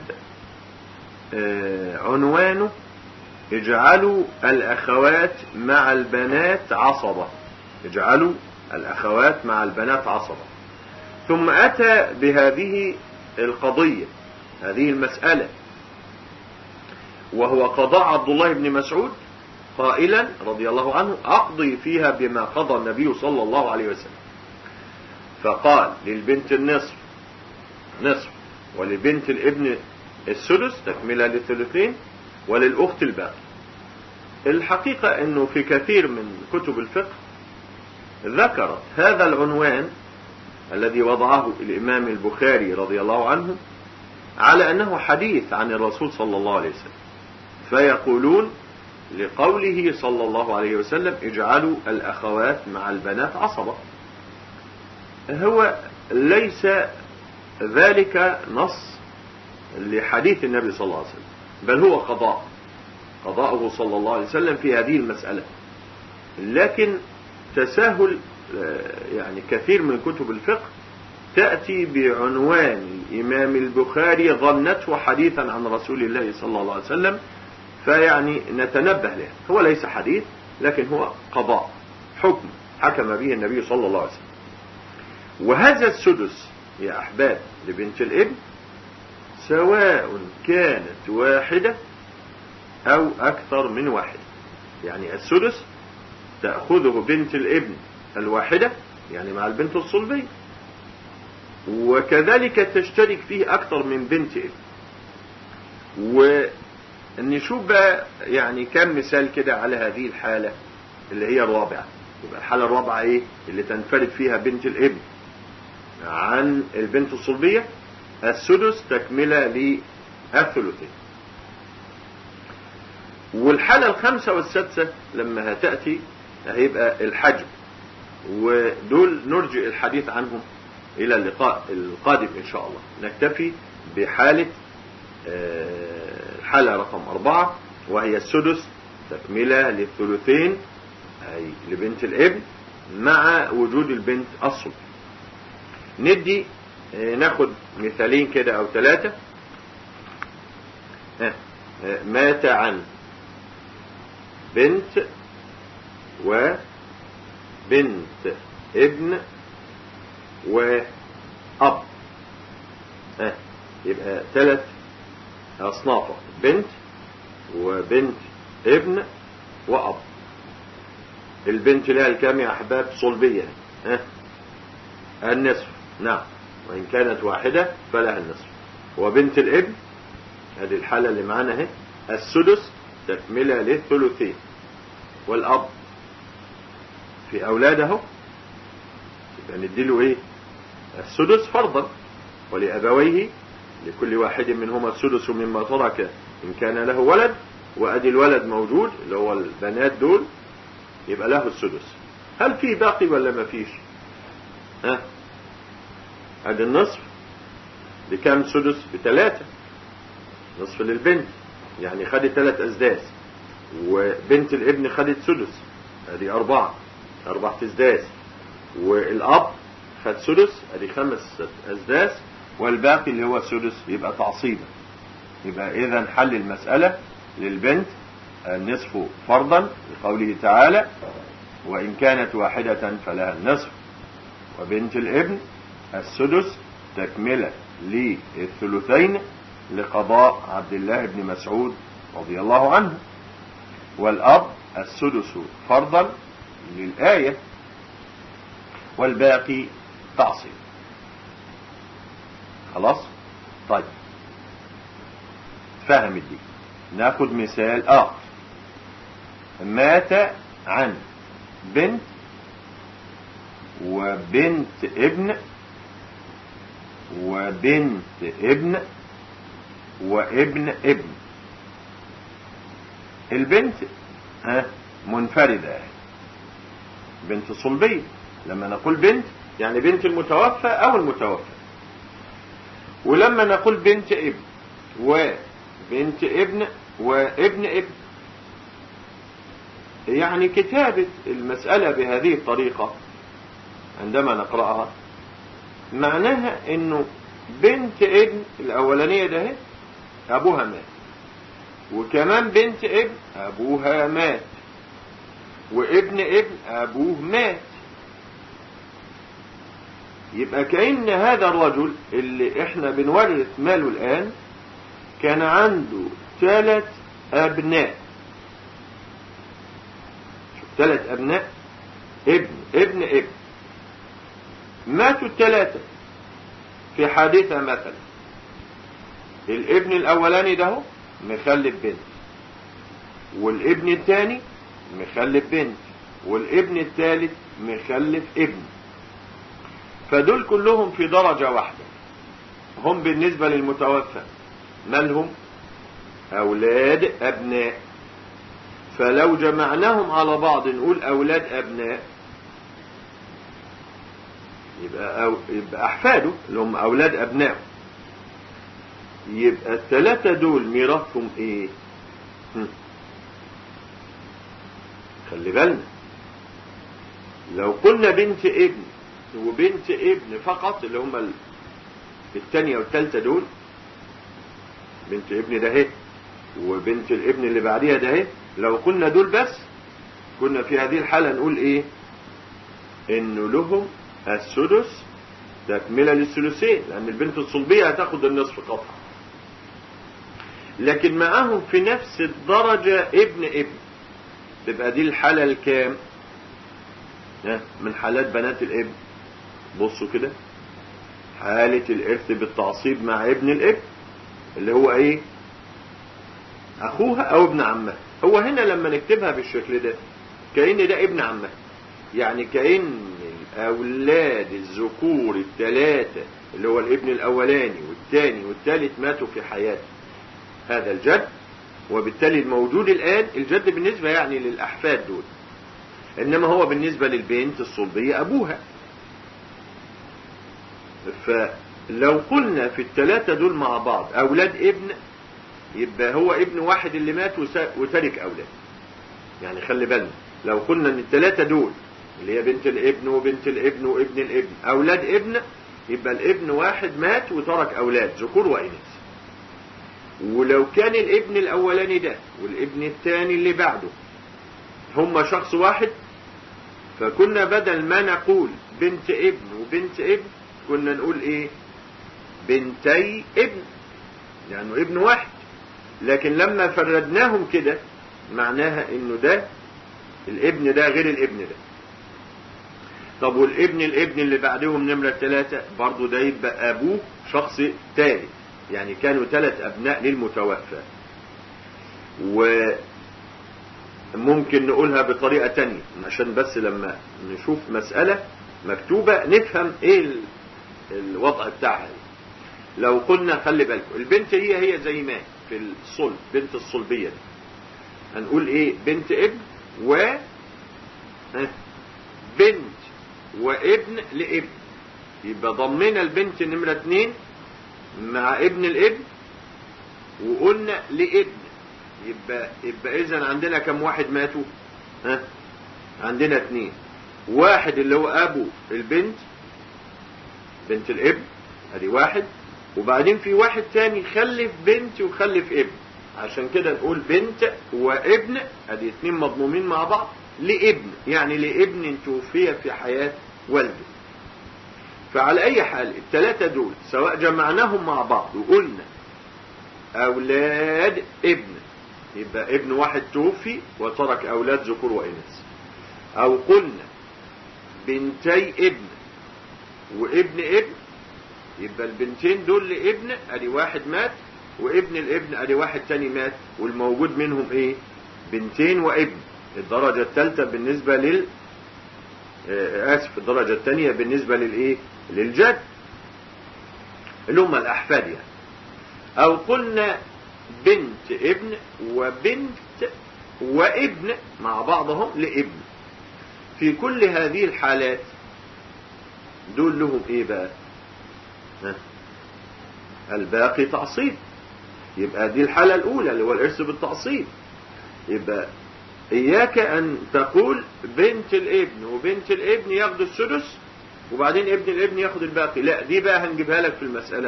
عنوانه اجعلوا الأخوات مع البنات عصبة اجعلوا الأخوات مع البنات عصبة ثم أتى بهذه القضية هذه المسألة وهو قضاء عبد الله بن مسعود قائلا رضي الله عنه أقضي فيها بما قضى النبي صلى الله عليه وسلم فقال للبنت النصف نصف ولبنت الابن السدس تكملة للثلثين وللأخت الباقي الحقيقة أنه في كثير من كتب الفقه ذكرت هذا العنوان الذي وضعه الإمام البخاري رضي الله عنه على أنه حديث عن الرسول صلى الله عليه وسلم فيقولون لقوله صلى الله عليه وسلم اجعلوا الأخوات مع البنات عصبة هو ليس ذلك نص لحديث النبي صلى الله عليه وسلم بل هو قضاء قضاءه صلى الله عليه وسلم في هذه المسألة لكن تساهل يعني كثير من كتب الفقه تأتي بعنوان الإمام البخاري ظنته حديثا عن رسول الله صلى الله عليه وسلم فيعني نتنبه له هو ليس حديث لكن هو قضاء حكم حكم به النبي صلى الله عليه وسلم وهذا السدس يا أحباب لبنت الابن سواء كانت واحدة أو أكثر من واحدة يعني السدس تأخذه بنت الابن الواحدة يعني مع البنت الصلبية وكذلك تشترك فيه أكثر من بنت ابن ونشوف بقى يعني كم مثال كده على هذه الحالة اللي هي الرابعة يبقى الحالة الرابعة ايه اللي تنفرد فيها بنت الابن عن البنت الصلبية السدس تكملة للثلثين والحالة الخامسة والسادسة لما هتأتي هيبقى الحجم ودول نرجع الحديث عنهم إلى اللقاء القادم إن شاء الله نكتفي بحالة الحالة رقم أربعة وهي السدس تكملة للثلثين أي لبنت الابن مع وجود البنت الصلب ندي ناخد مثالين كده أو ثلاثة مات عن بنت وبنت ابن وأب ها يبقى ثلاث أصناف بنت وبنت ابن وأب البنت لها الكام يا أحباب صلبية ها النصف نعم وإن كانت واحدة فلها النصف وبنت الابن هذه الحالة اللي معانا اهي السدس تكملة للثلثين والأب في أولاده يبقى نديله إيه السدس فرضا ولأبويه لكل واحد منهما السدس مما ترك إن كان له ولد وأدي الولد موجود اللي هو البنات دول يبقى له السدس هل في باقي ولا ما فيش ها ادي النصف بكام سدس بثلاثة نصف للبنت يعني خدت ثلاث أسداس وبنت الابن خدت سدس ادي أربعة أربعة أسداس والأب خد سدس ادي خمس أسداس والباقي اللي هو السدس يبقى تعصيبا يبقى إذا حل المسألة للبنت النصف فرضا لقوله تعالى وإن كانت واحدة فلها النصف وبنت الابن السدس تكملة للثلثين لقضاء عبد الله بن مسعود رضي الله عنه والأب السدس فرضا للآية والباقي تعصيب خلاص طيب فهم دي ناخد مثال آخر مات عن بنت وبنت ابن وبنت ابن وابن ابن البنت ها منفردة بنت صلبية لما نقول بنت يعني بنت المتوفى او المتوفى ولما نقول بنت ابن وبنت ابن وابن ابن يعني كتابة المسألة بهذه الطريقة عندما نقرأها معناها انه بنت ابن الاولانية ده ابوها مات وكمان بنت ابن ابوها مات وابن ابن ابوه مات يبقى كأن هذا الرجل اللي احنا بنورث ماله الان كان عنده ثلاث ابناء ثلاث ابناء ابن ابن ابن ماتوا الثلاثة في حادثة مثلا الابن الاولاني ده مخلف بنت والابن الثاني مخلف بنت والابن الثالث مخلف ابن فدول كلهم في درجة واحدة هم بالنسبة للمتوفى مالهم أولاد أبناء فلو جمعناهم على بعض نقول أولاد أبناء يبقى, أو يبقى أحفاده اللي هم أولاد أبنائه يبقى الثلاثة دول ميراثهم إيه؟ هم. خلي بالنا لو قلنا بنت ابن وبنت ابن فقط اللي هم الثانية والثالثة دول بنت ابن ده اهي وبنت الابن اللي بعديها ده اهي لو قلنا دول بس كنا في هذه الحالة نقول ايه انه لهم السدس تكملة للثلثين لان البنت الصلبية هتاخد النصف قطعا لكن معاهم في نفس الدرجة ابن ابن تبقى دي الحالة الكام من حالات بنات الابن بصوا كده حالة الإرث بالتعصيب مع ابن الابن اللي هو إيه أخوها أو ابن عمها هو هنا لما نكتبها بالشكل ده كأن ده ابن عمها يعني كأن أولاد الذكور الثلاثة اللي هو الابن الأولاني والثاني والثالث ماتوا في حياة هذا الجد وبالتالي الموجود الآن الجد بالنسبة يعني للأحفاد دول إنما هو بالنسبة للبنت الصلبية أبوها فلو قلنا في الثلاثة دول مع بعض أولاد ابن يبقى هو ابن واحد اللي مات وترك أولاد يعني خلي بالنا لو قلنا ان الثلاثة دول اللي هي بنت الابن وبنت الابن وابن الابن أولاد ابن يبقى الابن واحد مات وترك أولاد ذكور وإناث ولو كان الابن الأولاني ده والابن الثاني اللي بعده هما شخص واحد فكنا بدل ما نقول بنت ابن وبنت ابن كنا نقول ايه بنتي ابن لانه يعني ابن واحد لكن لما فردناهم كده معناها انه ده الابن ده غير الابن ده طب والابن الابن اللي بعدهم نمرة ثلاثة برضو ده يبقى ابوه شخص ثالث يعني كانوا ثلاث ابناء للمتوفى وممكن نقولها بطريقة تانية عشان بس لما نشوف مسألة مكتوبة نفهم ايه الوضع بتاعها لو قلنا خلي بالكم البنت هي هي زي ما في الصلب بنت الصلبية دي هنقول ايه بنت ابن و بنت وابن لابن يبقى ضمنا البنت نمرة اتنين مع ابن الابن وقلنا لابن يبقى يبقى اذا عندنا كم واحد ماتوا ها عندنا اتنين واحد اللي هو ابو البنت بنت الابن ادي واحد وبعدين في واحد تاني خلف بنت وخلف ابن عشان كده نقول بنت وابن ادي اتنين مضمومين مع بعض لابن يعني لابن توفي في حياة والده فعلى اي حال الثلاثة دول سواء جمعناهم مع بعض وقلنا اولاد ابن يبقى ابن واحد توفي وترك اولاد ذكور واناث او قلنا بنتي ابن وابن ابن يبقى البنتين دول لابن ادي واحد مات وابن الابن ادي واحد تاني مات والموجود منهم ايه بنتين وابن الدرجة الثالثة بالنسبة لل اسف الدرجة الثانية بالنسبة للايه للجد اللي هم الاحفاد يعني او قلنا بنت ابن وبنت وابن مع بعضهم لابن في كل هذه الحالات دول لهم ايه بقى ها؟ الباقي تعصيب يبقى دي الحالة الاولى اللي هو الارث بالتعصيب يبقى اياك ان تقول بنت الابن وبنت الابن ياخدوا السدس وبعدين ابن الابن ياخد الباقي لا دي بقى هنجيبها لك في المسألة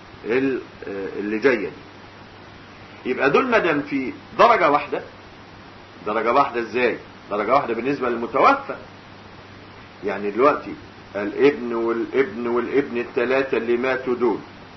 اللي جاية دي يبقى دول مدام في درجة واحدة درجة واحدة ازاي درجة واحدة بالنسبة للمتوفى يعني دلوقتي الابن والابن والابن الثلاثة اللي ماتوا دول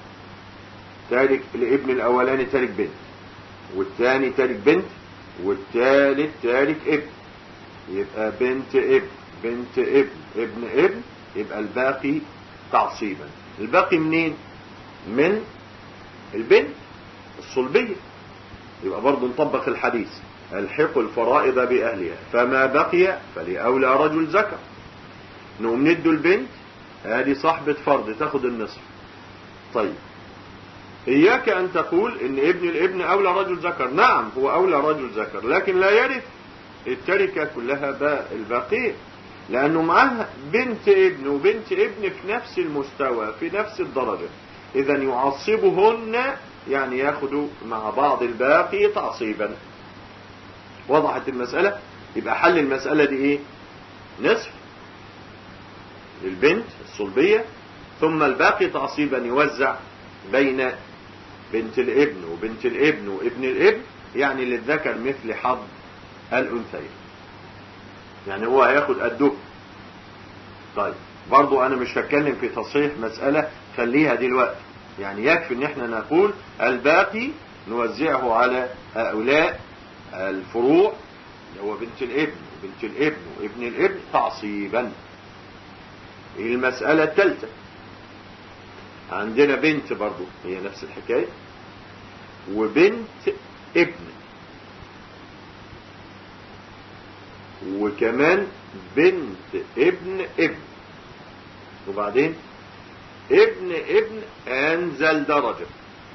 تارك الابن الاولاني تارك بنت والثاني تارك بنت والثالث تارك ابن يبقى بنت ابن بنت ابن ابن ابن يبقى الباقي تعصيبا الباقي منين من البنت الصلبية يبقى برضه نطبق الحديث الحق الفرائض بأهلها فما بقي فلأولى رجل ذكر نقوم ندوا البنت هذه صاحبة فرض تاخد النصف طيب إياك أن تقول إن ابن الابن أولى رجل ذكر نعم هو أولى رجل ذكر لكن لا يرث التركة كلها الباقية لأنه معاه بنت ابن وبنت ابن في نفس المستوى في نفس الدرجة إذا يعصبهن يعني ياخدوا مع بعض الباقي تعصيبا وضحت المسألة يبقى حل المسألة دي ايه نصف للبنت الصلبية ثم الباقي تعصيبا يوزع بين بنت الابن وبنت الابن وابن الابن يعني للذكر مثل حظ الأنثيين يعني هو هياخد قده طيب برضو انا مش هتكلم في تصحيح مسألة خليها دلوقتي يعني يكفي ان احنا نقول الباقي نوزعه على هؤلاء الفروع اللي هو بنت الابن وبنت الابن وابن الابن تعصيبا المسألة الثالثة عندنا بنت برضو هي نفس الحكاية وبنت ابن وكمان بنت ابن ابن وبعدين ابن ابن انزل درجة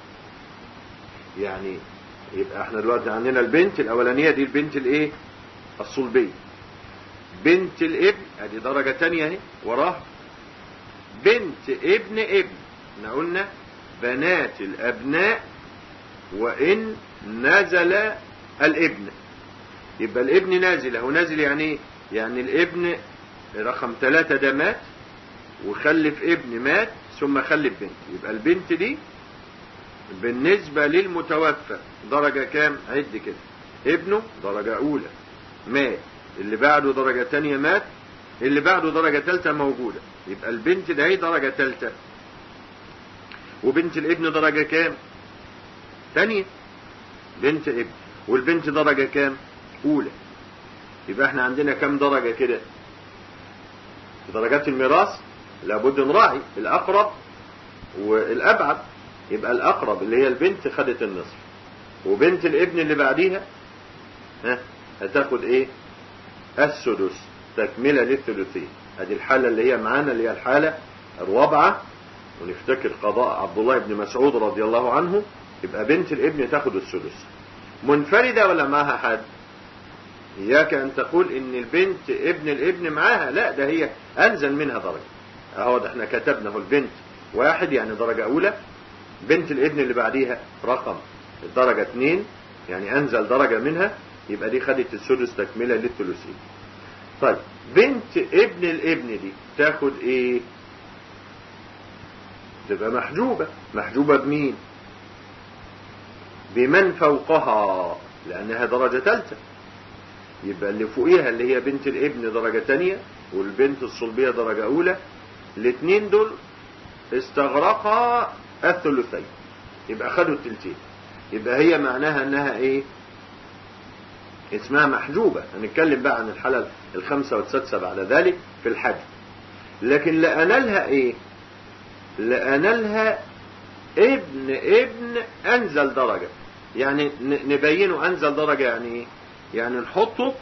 يعني يبقى احنا دلوقتي عندنا البنت الاولانية دي البنت الايه الصلبية بنت الابن ادي درجة تانية اهي وراها بنت ابن ابن احنا قلنا بنات الابناء وان نزل الابن يبقى الابن نازل اهو نازل يعني ايه يعني الابن رقم ثلاثة ده مات وخلف ابن مات ثم خلف بنت يبقى البنت دي بالنسبة للمتوفى درجة كام عد كده ابنه درجة اولى مات اللي بعده درجة تانية مات اللي بعده درجة تالتة موجودة يبقى البنت ده هي درجة تالتة وبنت الابن درجة كام تانية بنت ابن والبنت درجة كام اولى يبقى احنا عندنا كام درجة كده في درجات الميراث لابد نراعي الاقرب والابعد يبقى الاقرب اللي هي البنت خدت النصف وبنت الابن اللي بعديها ها هتاخد ايه السدس تكملة للثلثين ادي الحالة اللي هي معانا اللي هي الحالة الرابعة ونفتكر قضاء عبد الله بن مسعود رضي الله عنه يبقى بنت الابن تاخد السدس منفردة ولا معها حد إياك أن تقول إن البنت ابن الابن معاها لا ده هي أنزل منها درجة أهو ده احنا كتبنا هو البنت واحد يعني درجة أولى بنت الابن اللي بعديها رقم الدرجة اتنين يعني أنزل درجة منها يبقى دي خدت السدس تكملة للثلثين طيب بنت ابن الابن دي تاخد ايه تبقى محجوبة محجوبة بمين بمن فوقها لأنها درجة ثالثة يبقى اللي فوقيها اللي هي بنت الابن درجة تانية والبنت الصلبية درجة أولى الاثنين دول استغرقا الثلثين يبقى خدوا التلتين يبقى هي معناها انها ايه اسمها محجوبة هنتكلم بقى عن الحالة الخمسة والسادسة بعد ذلك في الحج لكن لأنالها ايه لأنالها ابن ابن انزل درجة يعني نبينه انزل درجة يعني ايه يعني نحطه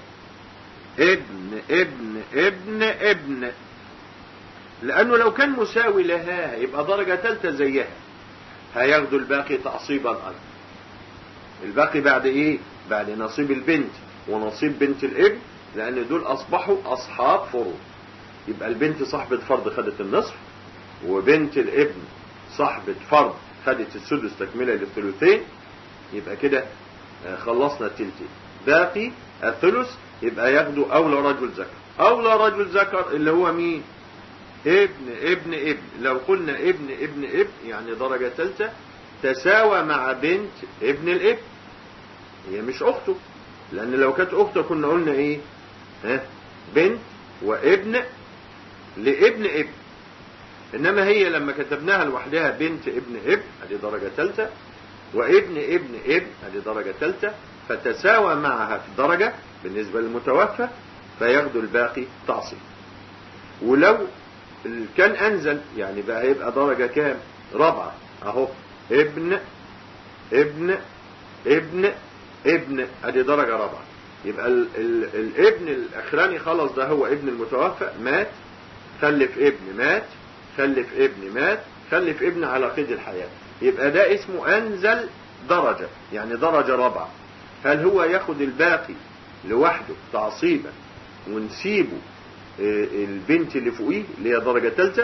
ابن ابن ابن ابن لانه لو كان مساوي لها يبقى درجة ثالثة زيها هياخدوا الباقي تعصيبا ايضا الباقي بعد ايه بعد نصيب البنت ونصيب بنت الابن لان دول اصبحوا اصحاب فروض يبقى البنت صاحبة فرض خدت النصف وبنت الابن صاحبة فرض خدت السدس تكملة للثلثين يبقى كده خلصنا التلتين باقي الثلث يبقى ياخدوا اولى رجل ذكر اولى رجل ذكر اللي هو مين ابن ابن ابن لو قلنا ابن ابن ابن يعني درجة ثالثة تساوى مع بنت ابن الابن هي مش اخته لان لو كانت اخته كنا قلنا ايه ها بنت وابن لابن ابن انما هي لما كتبناها لوحدها بنت ابن ابن ادي درجة ثالثة وابن ابن ابن ادي درجة ثالثة فتساوى معها في الدرجة بالنسبة للمتوفى فياخدوا الباقي تعصيب ولو كان انزل يعني بقى هيبقى درجة كام رابعة اهو ابن ابن ابن ابن ادي درجة رابعة يبقى ال ال الابن الاخراني خلص ده هو ابن المتوفى مات خلف ابن مات خلف ابن مات خلف ابن على قيد الحياة يبقى ده اسمه انزل درجة يعني درجة رابعة هل هو ياخد الباقي لوحده تعصيبا ونسيبه البنت اللي فوقيه اللي هي درجة ثالثة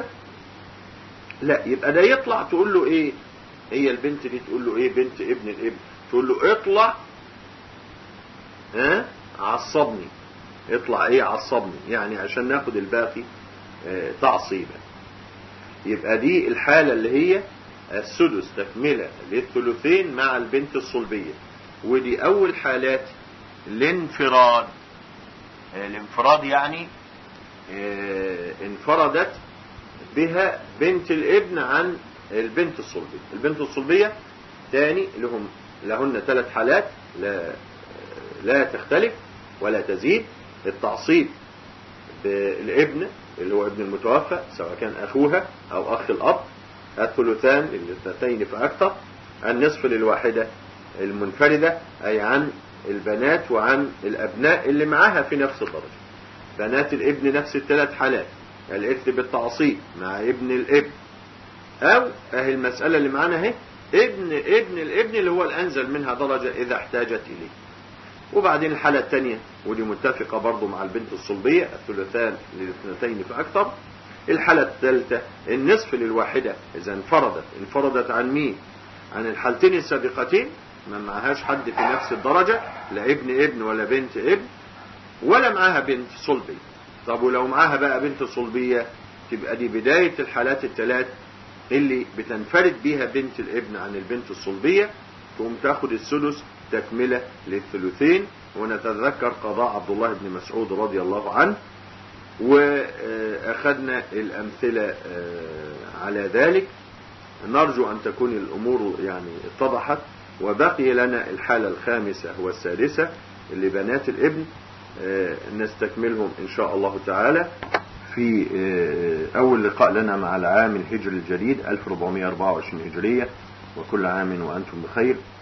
لا يبقى ده يطلع تقول له ايه هي البنت دي تقول له ايه بنت ابن الابن تقول له اطلع ها عصبني اطلع ايه عصبني يعني عشان ناخد الباقي اه تعصيبا يبقى دي الحالة اللي هي السدس تكملة للثلثين مع البنت الصلبية ودي اول حالات الانفراد الانفراد يعني اه انفردت بها بنت الابن عن البنت الصلبية البنت الصلبية تاني لهم لهن ثلاث حالات لا, لا تختلف ولا تزيد التعصيب بالابن اللي هو ابن المتوفى سواء كان اخوها او اخ الاب الثلثان للاثنتين فأكثر النصف للواحدة المنفردة أي عن البنات وعن الأبناء اللي معاها في نفس الدرجة بنات الابن نفس الثلاث حالات الإرث بالتعصيب مع ابن الابن أو أهي المسألة اللي معانا اهي ابن ابن الابن اللي هو الأنزل منها درجة إذا احتاجت إليه وبعدين الحالة الثانية ودي متفقة برضو مع البنت الصلبية الثلثان للاثنتين فأكثر الحالة الثالثة النصف للواحدة إذا انفردت انفردت عن مين عن الحالتين السابقتين ما معهاش حد في نفس الدرجة لا ابن ابن ولا بنت ابن ولا معاها بنت صلبية طب ولو معاها بقى بنت صلبية تبقى دي بداية الحالات الثلاث اللي بتنفرد بيها بنت الابن عن البنت الصلبية تقوم تاخد السدس تكملة للثلثين ونتذكر قضاء عبد الله بن مسعود رضي الله عنه وأخذنا الأمثلة على ذلك نرجو أن تكون الأمور يعني اتضحت وبقي لنا الحالة الخامسة والسادسة اللي بنات الابن نستكملهم إن شاء الله تعالى في أول لقاء لنا مع العام الهجري الجديد 1424 هجرية وكل عام وأنتم بخير